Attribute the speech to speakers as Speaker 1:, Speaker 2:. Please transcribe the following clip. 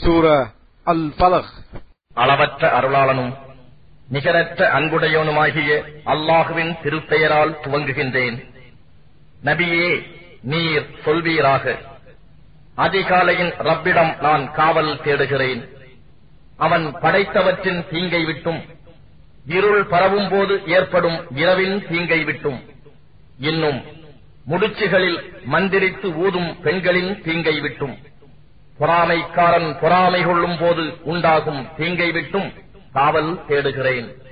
Speaker 1: சூரா அல் பலக்
Speaker 2: அளவற்ற அருளாளனும் நிகரற்ற அன்புடையவனுமாகிய அல்லாஹுவின் திருப்பெயரால் துவங்குகின்றேன் நபியே நீர் சொல்வீராக அதிகாலையின் ரப்பிடம் நான் காவல் தேடுகிறேன் அவன் படைத்தவற்றின் தீங்கை விட்டும் இருள் பரவும் போது ஏற்படும் இரவின் தீங்கை விட்டும் இன்னும் முடிச்சுகளில் மந்திரித்து ஊதும் பெண்களின் தீங்கை விட்டும் பொறாமைக்காரன் பொறாமை கொள்ளும் போது உண்டாகும் தீங்கை விட்டும் காவல் தேடுகிறேன்